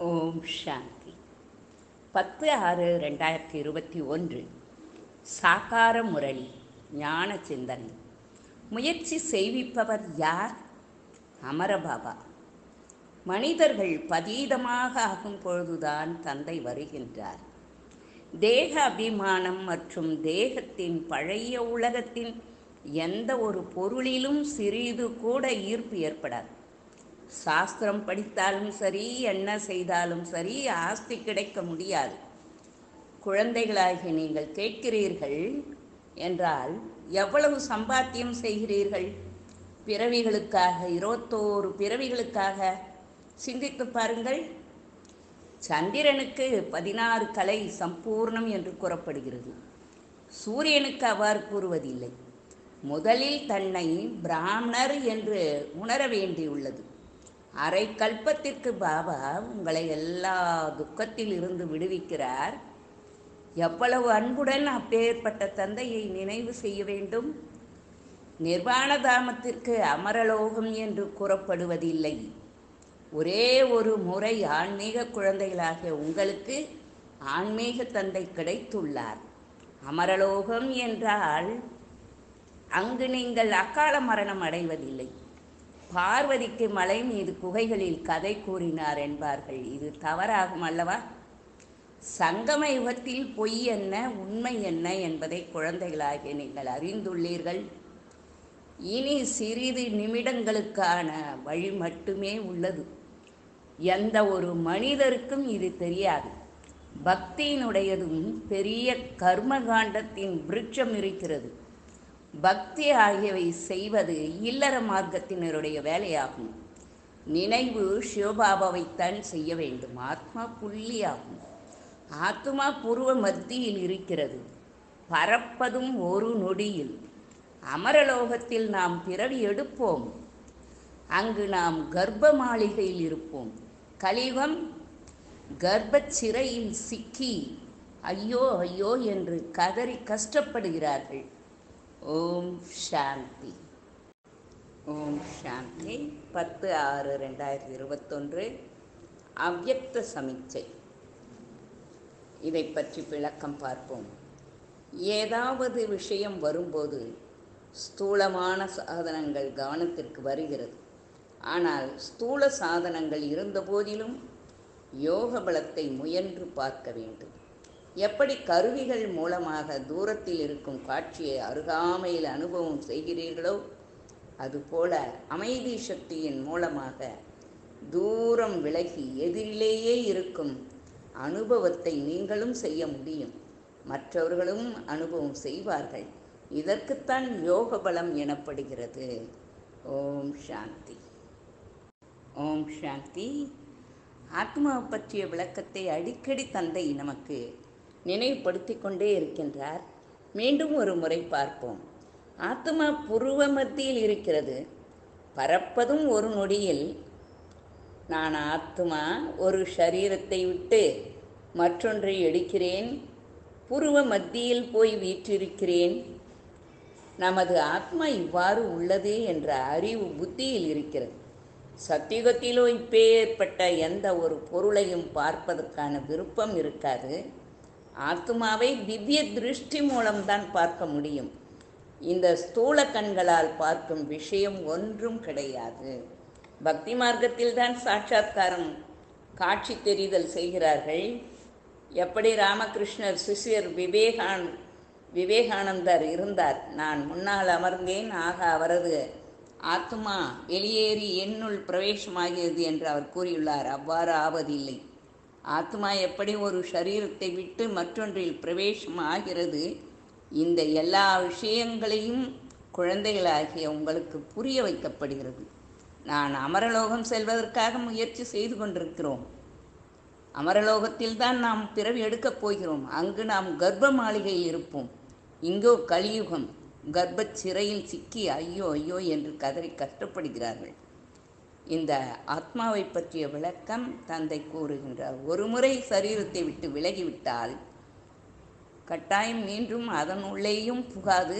ஓம் சாந்தி பத்து ஆறு ரெண்டாயிரத்தி இருபத்தி ஒன்று சாகார முரளி ஞான சிந்தனை முயற்சி செய்விப்பவர் யார் அமரபாபா மனிதர்கள் பதீதமாக ஆகும் பொழுதுதான் தந்தை வருகின்றார் தேக அபிமானம் மற்றும் தேகத்தின் பழைய உலகத்தின் எந்த ஒரு பொருளிலும் சிறிது கூட ஈர்ப்பு ஏற்படாது சாஸ்திரம் படித்தாலும் சரி என்ன செய்தாலும் சரி ஆஸ்தி கிடைக்க முடியாது குழந்தைகளாகிய நீங்கள் கேட்கிறீர்கள் என்றால் எவ்வளவு சம்பாத்தியம் செய்கிறீர்கள் பிறவிகளுக்காக இருபத்தோரு பிறவிகளுக்காக சிந்தித்து பாருங்கள் சந்திரனுக்கு பதினாறு கலை சம்பூர்ணம் என்று கூறப்படுகிறது சூரியனுக்கு அவ்வாறு கூறுவதில்லை முதலில் தன்னை பிராமணர் என்று உணர வேண்டியுள்ளது அரை கல்பத்திற்கு பாபா உங்களை எல்லா துக்கத்தில் இருந்து விடுவிக்கிறார் எவ்வளவு அன்புடன் அப்பேற்பட்ட தந்தையை நினைவு செய்ய வேண்டும் நிர்வாண தாமத்திற்கு அமரலோகம் என்று கூறப்படுவதில்லை ஒரே ஒரு முறை ஆன்மீக குழந்தைகளாகிய உங்களுக்கு ஆன்மீக தந்தை கிடைத்துள்ளார் அமரலோகம் என்றால் அங்கு நீங்கள் அக்கால மரணம் அடைவதில்லை பார்வதிக்கு மலை மீது குகைகளில் கதை கூறினார் என்பார்கள் இது தவறாகும் அல்லவா சங்கம யுகத்தில் பொய் என்ன உண்மை என்ன என்பதை குழந்தைகளாகிய நீங்கள் அறிந்துள்ளீர்கள் இனி சிறிது நிமிடங்களுக்கான வழி மட்டுமே உள்ளது எந்த ஒரு மனிதருக்கும் இது தெரியாது பக்தியினுடையதும் பெரிய கர்மகாண்டத்தின் விருட்சம் இருக்கிறது பக்தி ஆகியவை செய்வது இல்லற மார்க்கத்தினருடைய வேலையாகும் நினைவு சிவபாபாவைத்தான் செய்ய வேண்டும் ஆத்மா புள்ளியாகும் ஆத்மா பூர்வ மத்தியில் இருக்கிறது பறப்பதும் ஒரு நொடியில் அமரலோகத்தில் நாம் பிறவி எடுப்போம் அங்கு நாம் கர்ப்ப மாளிகையில் இருப்போம் கலியுகம் கர்ப்பச் சிறையில் சிக்கி ஐயோ ஐயோ என்று கதறி கஷ்டப்படுகிறார்கள் ஓம் சாந்தி ஓம் சாந்தி பத்து ஆறு ரெண்டாயிரத்தி இருபத்தொன்று அவ்யக்த சமீட்சை இதை பற்றி விளக்கம் பார்ப்போம் ஏதாவது விஷயம் வரும்போது ஸ்தூலமான சாதனங்கள் கவனத்திற்கு வருகிறது ஆனால் ஸ்தூல சாதனங்கள் இருந்த போதிலும் யோக பலத்தை முயன்று பார்க்க வேண்டும் எப்படி கருவிகள் மூலமாக தூரத்தில் இருக்கும் காட்சியை அருகாமையில் அனுபவம் செய்கிறீர்களோ அதுபோல அமைதி சக்தியின் மூலமாக தூரம் விலகி எதிரிலேயே இருக்கும் அனுபவத்தை நீங்களும் செய்ய முடியும் மற்றவர்களும் அனுபவம் செய்வார்கள் இதற்குத்தான் யோக பலம் எனப்படுகிறது ஓம் சாந்தி ஓம் சாந்தி ஆத்மாவை பற்றிய விளக்கத்தை அடிக்கடி தந்தை நமக்கு நினைவுபடுத்தி கொண்டே இருக்கின்றார் மீண்டும் ஒரு முறை பார்ப்போம் ஆத்மா புருவ மத்தியில் இருக்கிறது பறப்பதும் ஒரு நொடியில் நான் ஆத்மா ஒரு சரீரத்தை விட்டு மற்றொன்றை எடுக்கிறேன் புருவ மத்தியில் போய் வீற்றிருக்கிறேன் நமது ஆத்மா இவ்வாறு உள்ளது என்ற அறிவு புத்தியில் இருக்கிறது சத்தியுகத்திலோ இப்பேற்பட்ட எந்த ஒரு பொருளையும் பார்ப்பதற்கான விருப்பம் இருக்காது ஆத்மாவை திவ்ய திருஷ்டி மூலம்தான் பார்க்க முடியும் இந்த ஸ்தூல கண்களால் பார்க்கும் விஷயம் ஒன்றும் கிடையாது பக்தி மார்க்கத்தில் தான் சாட்சாத்காரம் காட்சி தெரிதல் செய்கிறார்கள் எப்படி ராமகிருஷ்ணர் சிஷியர் விவேகான் விவேகானந்தர் இருந்தார் நான் முன்னால் அமர்ந்தேன் ஆக அவரது ஆத்மா வெளியேறி என்னுள் பிரவேசமாகியது என்று அவர் கூறியுள்ளார் அவ்வாறு ஆவதில்லை ஆத்மா எப்படி ஒரு சரீரத்தை விட்டு மற்றொன்றில் பிரவேசம் ஆகிறது இந்த எல்லா விஷயங்களையும் குழந்தைகளாகிய உங்களுக்கு புரிய வைக்கப்படுகிறது நான் அமரலோகம் செல்வதற்காக முயற்சி செய்து கொண்டிருக்கிறோம் அமரலோகத்தில் தான் நாம் பிறவி எடுக்கப் போகிறோம் அங்கு நாம் கர்ப்ப மாளிகையில் இருப்போம் இங்கோ கலியுகம் கர்ப்பச் சிறையில் சிக்கி ஐயோ ஐயோ என்று கதறி கஷ்டப்படுகிறார்கள் இந்த ஆத்மாவை பற்றிய விளக்கம் தந்தை கூறுகின்றார் ஒரு முறை சரீரத்தை விட்டு விலகிவிட்டால் கட்டாயம் மீண்டும் அதன் உள்ளேயும் புகாது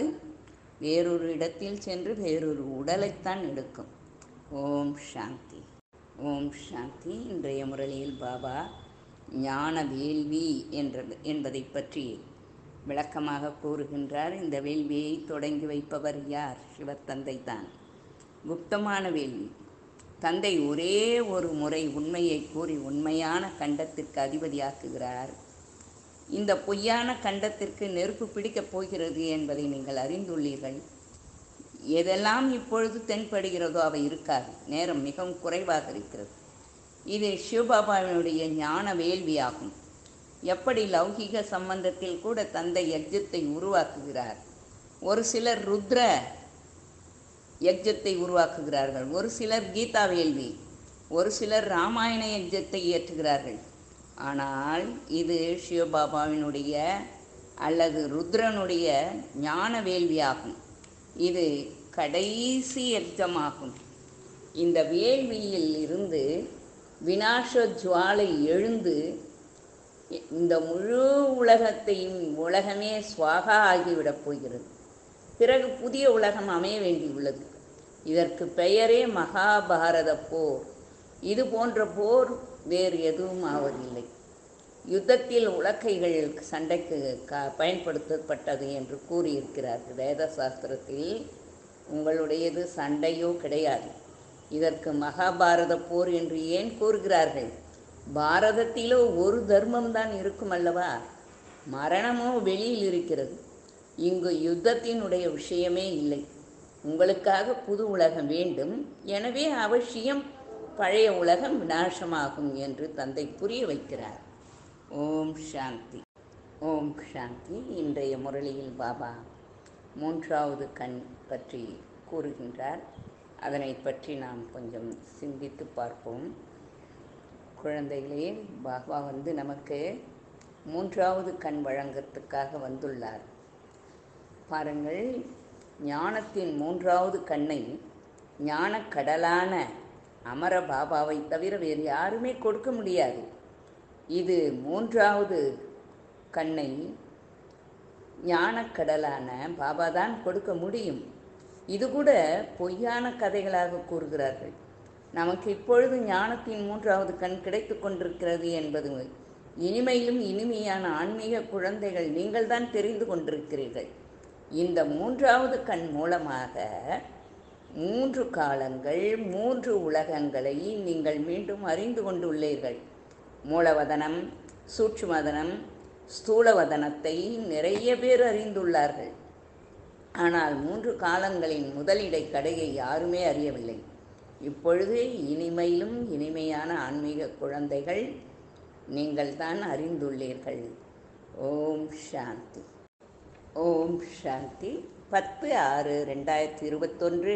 வேறொரு இடத்தில் சென்று வேறொரு உடலைத்தான் எடுக்கும் ஓம் சாந்தி ஓம் சாந்தி இன்றைய முரளியில் பாபா ஞான வேள்வி என்றது என்பதை பற்றி விளக்கமாக கூறுகின்றார் இந்த வேள்வியை தொடங்கி வைப்பவர் யார் சிவத்தந்தை தான் குப்தமான வேள்வி தந்தை ஒரே ஒரு முறை உண்மையை கூறி உண்மையான கண்டத்திற்கு அதிபதியாக்குகிறார் இந்த பொய்யான கண்டத்திற்கு நெருப்பு பிடிக்கப் போகிறது என்பதை நீங்கள் அறிந்துள்ளீர்கள் எதெல்லாம் இப்பொழுது தென்படுகிறதோ அவை இருக்காது நேரம் மிகவும் குறைவாக இருக்கிறது இது சிவபாபாவினுடைய ஞான வேள்வியாகும் எப்படி லௌகிக சம்பந்தத்தில் கூட தந்தை யஜ்ஜத்தை உருவாக்குகிறார் ஒரு சிலர் ருத்ர யஜ்ஜத்தை உருவாக்குகிறார்கள் ஒரு சிலர் கீதா வேள்வி ஒரு சிலர் ராமாயண யஜ்ஜத்தை இயற்றுகிறார்கள் ஆனால் இது சிவபாபாவினுடைய அல்லது ருத்ரனுடைய ஞான வேள்வியாகும் இது கடைசி யஜ்ஜமாகும் இந்த வேள்வியில் இருந்து வினாச ஜுவாலை எழுந்து இந்த முழு உலகத்தையும் உலகமே சுவாகா ஆகிவிடப் போகிறது பிறகு புதிய உலகம் அமைய வேண்டியுள்ளது இதற்கு பெயரே மகாபாரத போர் இது போன்ற போர் வேறு எதுவும் ஆவதில்லை யுத்தத்தில் உலக்கைகள் சண்டைக்கு க பயன்படுத்தப்பட்டது என்று கூறியிருக்கிறார்கள் வேத சாஸ்திரத்தில் உங்களுடையது சண்டையோ கிடையாது இதற்கு மகாபாரத போர் என்று ஏன் கூறுகிறார்கள் பாரதத்திலோ ஒரு தர்மம்தான் இருக்கும் அல்லவா மரணமோ வெளியில் இருக்கிறது இங்கு யுத்தத்தினுடைய விஷயமே இல்லை உங்களுக்காக புது உலகம் வேண்டும் எனவே அவசியம் பழைய உலகம் விநாசமாகும் என்று தந்தை புரிய வைக்கிறார் ஓம் சாந்தி ஓம் சாந்தி இன்றைய முரளியில் பாபா மூன்றாவது கண் பற்றி கூறுகின்றார் அதனை பற்றி நாம் கொஞ்சம் சிந்தித்து பார்ப்போம் குழந்தைகளே பாபா வந்து நமக்கு மூன்றாவது கண் வழங்கத்துக்காக வந்துள்ளார் பாருங்கள் ஞானத்தின் மூன்றாவது கண்ணை ஞானக்கடலான அமர பாபாவை தவிர வேறு யாருமே கொடுக்க முடியாது இது மூன்றாவது கண்ணை ஞானக்கடலான பாபா தான் கொடுக்க முடியும் இது கூட பொய்யான கதைகளாக கூறுகிறார்கள் நமக்கு இப்பொழுது ஞானத்தின் மூன்றாவது கண் கிடைத்து கொண்டிருக்கிறது என்பது இனிமையிலும் இனிமையான ஆன்மீக குழந்தைகள் நீங்கள் தான் தெரிந்து கொண்டிருக்கிறீர்கள் இந்த மூன்றாவது கண் மூலமாக மூன்று காலங்கள் மூன்று உலகங்களை நீங்கள் மீண்டும் அறிந்து கொண்டுள்ளீர்கள் மூலவதனம் சூட்சுமதனம் ஸ்தூலவதனத்தை நிறைய பேர் அறிந்துள்ளார்கள் ஆனால் மூன்று காலங்களின் முதலிடை கடையை யாருமே அறியவில்லை இப்பொழுது இனிமையிலும் இனிமையான ஆன்மீக குழந்தைகள் நீங்கள் தான் அறிந்துள்ளீர்கள் ஓம் சாந்தி ஓம் சாந்தி பத்து ஆறு ரெண்டாயிரத்தி இருபத்தொன்று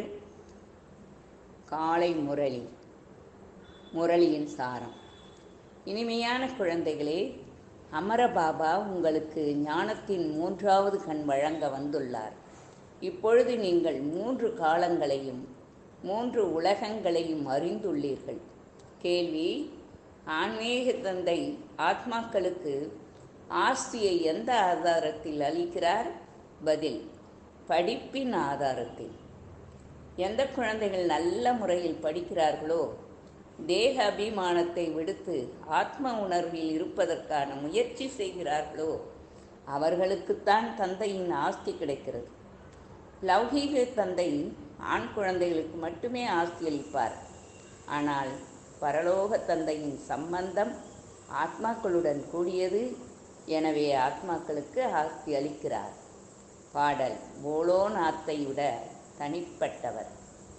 காலை முரளி முரளியின் சாரம் இனிமையான குழந்தைகளே அமரபாபா உங்களுக்கு ஞானத்தின் மூன்றாவது கண் வழங்க வந்துள்ளார் இப்பொழுது நீங்கள் மூன்று காலங்களையும் மூன்று உலகங்களையும் அறிந்துள்ளீர்கள் கேள்வி ஆன்மீக தந்தை ஆத்மாக்களுக்கு ஆஸ்தியை எந்த ஆதாரத்தில் அளிக்கிறார் பதில் படிப்பின் ஆதாரத்தில் எந்த குழந்தைகள் நல்ல முறையில் படிக்கிறார்களோ தேக அபிமானத்தை விடுத்து ஆத்ம உணர்வில் இருப்பதற்கான முயற்சி செய்கிறார்களோ அவர்களுக்குத்தான் தந்தையின் ஆஸ்தி கிடைக்கிறது லௌகீக தந்தை ஆண் குழந்தைகளுக்கு மட்டுமே ஆஸ்தி அளிப்பார் ஆனால் பரலோக தந்தையின் சம்பந்தம் ஆத்மாக்களுடன் கூடியது எனவே ஆத்மாக்களுக்கு ஆஸ்தி அளிக்கிறார் பாடல் போலோநாத்தை விட தனிப்பட்டவர்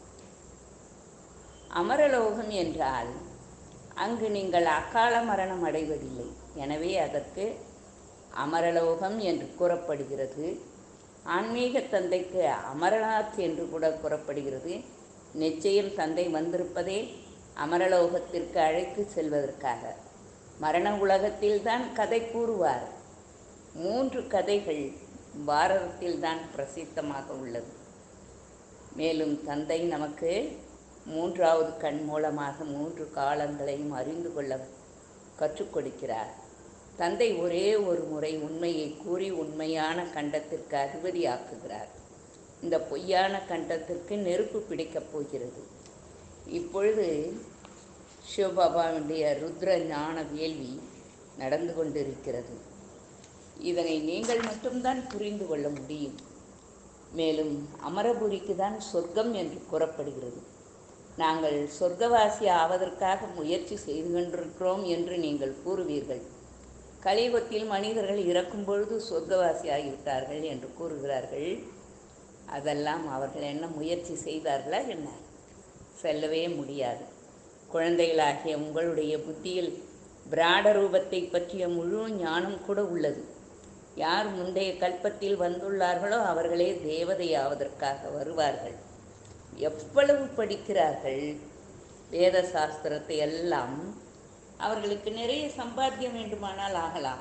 அமரலோகம் என்றால் அங்கு நீங்கள் அகால மரணம் அடைவதில்லை எனவே அதற்கு அமரலோகம் என்று கூறப்படுகிறது ஆன்மீக தந்தைக்கு அமரநாத் என்று கூட கூறப்படுகிறது நிச்சயம் தந்தை வந்திருப்பதே அமரலோகத்திற்கு அழைத்து செல்வதற்காக மரண உலகத்தில்தான் கதை கூறுவார் மூன்று கதைகள் பாரதத்தில்தான் பிரசித்தமாக உள்ளது மேலும் தந்தை நமக்கு மூன்றாவது கண் மூலமாக மூன்று காலங்களையும் அறிந்து கொள்ள கற்றுக் கொடுக்கிறார் தந்தை ஒரே ஒரு முறை உண்மையை கூறி உண்மையான கண்டத்திற்கு அதிபதியாக்குகிறார் இந்த பொய்யான கண்டத்திற்கு நெருப்பு பிடிக்கப் போகிறது இப்பொழுது சிவபாபாவுடைய ருத்ர ஞான வேள்வி நடந்து கொண்டிருக்கிறது இதனை நீங்கள் மட்டும்தான் புரிந்து கொள்ள முடியும் மேலும் அமரபுரிக்கு தான் சொர்க்கம் என்று கூறப்படுகிறது நாங்கள் சொர்க்கவாசி ஆவதற்காக முயற்சி செய்து கொண்டிருக்கிறோம் என்று நீங்கள் கூறுவீர்கள் கலியுகத்தில் மனிதர்கள் இறக்கும் பொழுது சொர்க்கவாசி ஆகிவிட்டார்கள் என்று கூறுகிறார்கள் அதெல்லாம் அவர்கள் என்ன முயற்சி செய்தார்களா என்ன செல்லவே முடியாது குழந்தைகளாகிய உங்களுடைய புத்தியில் பிராட ரூபத்தை பற்றிய முழு ஞானம் கூட உள்ளது யார் முந்தைய கல்பத்தில் வந்துள்ளார்களோ அவர்களே தேவதையாவதற்காக வருவார்கள் எவ்வளவு படிக்கிறார்கள் வேத சாஸ்திரத்தை எல்லாம் அவர்களுக்கு நிறைய சம்பாத்தியம் வேண்டுமானால் ஆகலாம்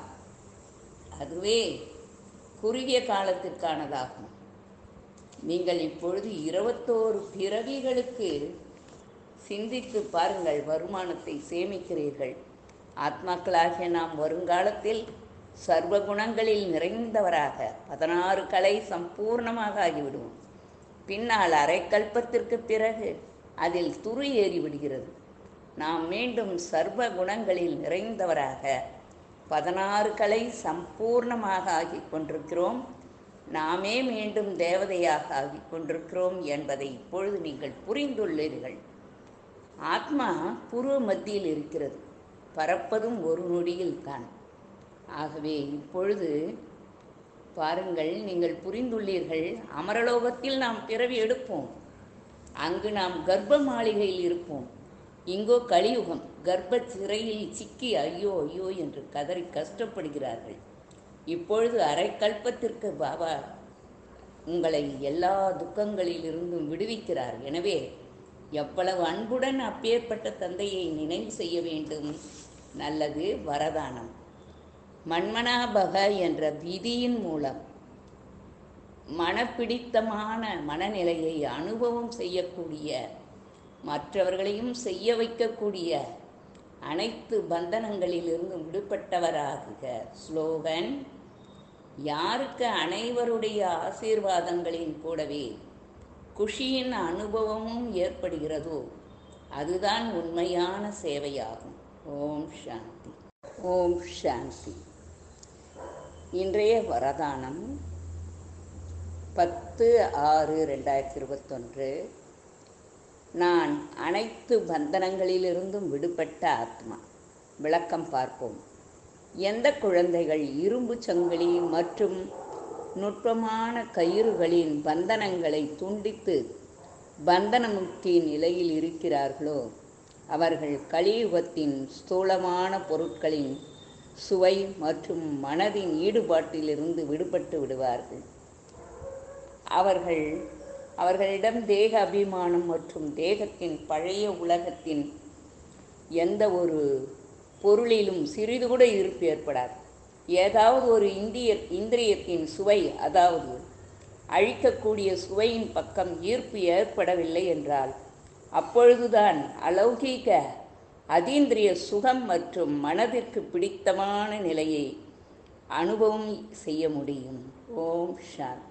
அதுவே குறுகிய காலத்திற்கானதாகும் நீங்கள் இப்பொழுது இருபத்தோரு பிறவிகளுக்கு சிந்தித்து பாருங்கள் வருமானத்தை சேமிக்கிறீர்கள் ஆத்மாக்களாகிய நாம் வருங்காலத்தில் சர்வ குணங்களில் நிறைந்தவராக பதினாறு கலை சம்பூர்ணமாக ஆகிவிடுவோம் பின்னால் அரைக்கல்பத்திற்கு பிறகு அதில் துரு ஏறிவிடுகிறது நாம் மீண்டும் சர்வ குணங்களில் நிறைந்தவராக பதினாறு கலை சம்பூர்ணமாக ஆகிக் கொண்டிருக்கிறோம் நாமே மீண்டும் தேவதையாக ஆகிக் கொண்டிருக்கிறோம் என்பதை இப்பொழுது நீங்கள் புரிந்துள்ளீர்கள் ஆத்மா பூர்வ மத்தியில் இருக்கிறது பறப்பதும் ஒரு நொடியில் தான் ஆகவே இப்பொழுது பாருங்கள் நீங்கள் புரிந்துள்ளீர்கள் அமரலோகத்தில் நாம் பிறவி எடுப்போம் அங்கு நாம் கர்ப்ப மாளிகையில் இருப்போம் இங்கோ கலியுகம் கர்ப்ப சிறையில் சிக்கி ஐயோ ஐயோ என்று கதறி கஷ்டப்படுகிறார்கள் இப்பொழுது அரைக்கல்பத்திற்கு பாபா உங்களை எல்லா துக்கங்களிலிருந்தும் விடுவிக்கிறார் எனவே எவ்வளவு அன்புடன் அப்பேற்பட்ட தந்தையை நினைவு செய்ய வேண்டும் நல்லது வரதானம் மன்மனாபக என்ற விதியின் மூலம் மனப்பிடித்தமான மனநிலையை அனுபவம் செய்யக்கூடிய மற்றவர்களையும் செய்ய வைக்கக்கூடிய அனைத்து பந்தனங்களிலிருந்தும் விடுபட்டவராகுக ஸ்லோகன் யாருக்கு அனைவருடைய ஆசீர்வாதங்களின் கூடவே குஷியின் அனுபவமும் ஏற்படுகிறதோ அதுதான் உண்மையான சேவையாகும் ஓம் சாந்தி ஓம் சாந்தி இன்றைய வரதானம் பத்து ஆறு ரெண்டாயிரத்தி இருபத்தொன்று நான் அனைத்து பந்தனங்களிலிருந்தும் விடுபட்ட ஆத்மா விளக்கம் பார்ப்போம் எந்த குழந்தைகள் இரும்பு சங்கிலி மற்றும் நுட்பமான கயிறுகளின் பந்தனங்களை துண்டித்து பந்தனமுக்தி நிலையில் இருக்கிறார்களோ அவர்கள் கலியுகத்தின் ஸ்தூலமான பொருட்களின் சுவை மற்றும் மனதின் ஈடுபாட்டிலிருந்து விடுபட்டு விடுவார்கள் அவர்கள் அவர்களிடம் தேக அபிமானம் மற்றும் தேகத்தின் பழைய உலகத்தின் எந்த ஒரு பொருளிலும் சிறிது கூட இருப்பு ஏற்படாது ஏதாவது ஒரு இந்திய இந்திரியத்தின் சுவை அதாவது அழிக்கக்கூடிய சுவையின் பக்கம் ஈர்ப்பு ஏற்படவில்லை என்றால் அப்பொழுதுதான் அலௌகீக அதீந்திரிய சுகம் மற்றும் மனதிற்கு பிடித்தமான நிலையை அனுபவம் செய்ய முடியும் ஓம் சாந்தி